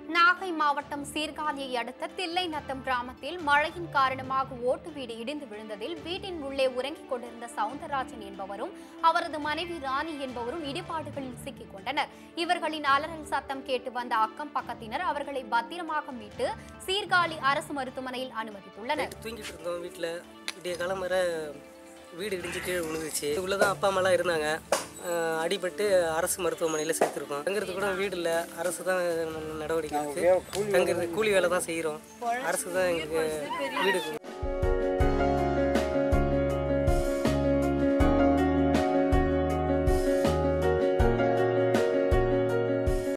நாகை மாவட்டம் சீர்காழியை அடுத்த தில்லைநத்தம் கிராமத்தில் மழையின் காரணமாக ஓட்டு வீடு இடிந்து விழுந்ததில் வீட்டின் உள்ளே உறங்கிக் கொண்டிருந்த சவுந்தரராஜன் என்பவரும் அவரது மனைவி ராணி என்பவரும் இடிபாடுகளில் சிக்கிக் கொண்டனர் இவர்களின் அலறல் சத்தம் கேட்டு வந்த அக்கம் பக்கத்தினர் அவர்களை பத்திரமாக மீட்டு சீர்காழி அரசு மருத்துவமனையில் அனுமதித்துள்ளனர் நைட்டு தூங்கிட்டு இருந்தோம் வீட்டில் விடிய காலம் வர வீடு இடிஞ்சு கீழே விழுந்துச்சு உள்ளே தான் அப்பா அம்மாலாம் இருந்தாங்க அஹ் அடிபட்டு அரசு மருத்துவமனையில் சேர்த்துருக்கோம் தங்குறது கூட வீடு இல்லை அரசு தான் நடவடிக்கை எடுத்து தங்குறது கூலி வேலை தான் செய்கிறோம் அரசு தான் எங்களுக்கு வீடு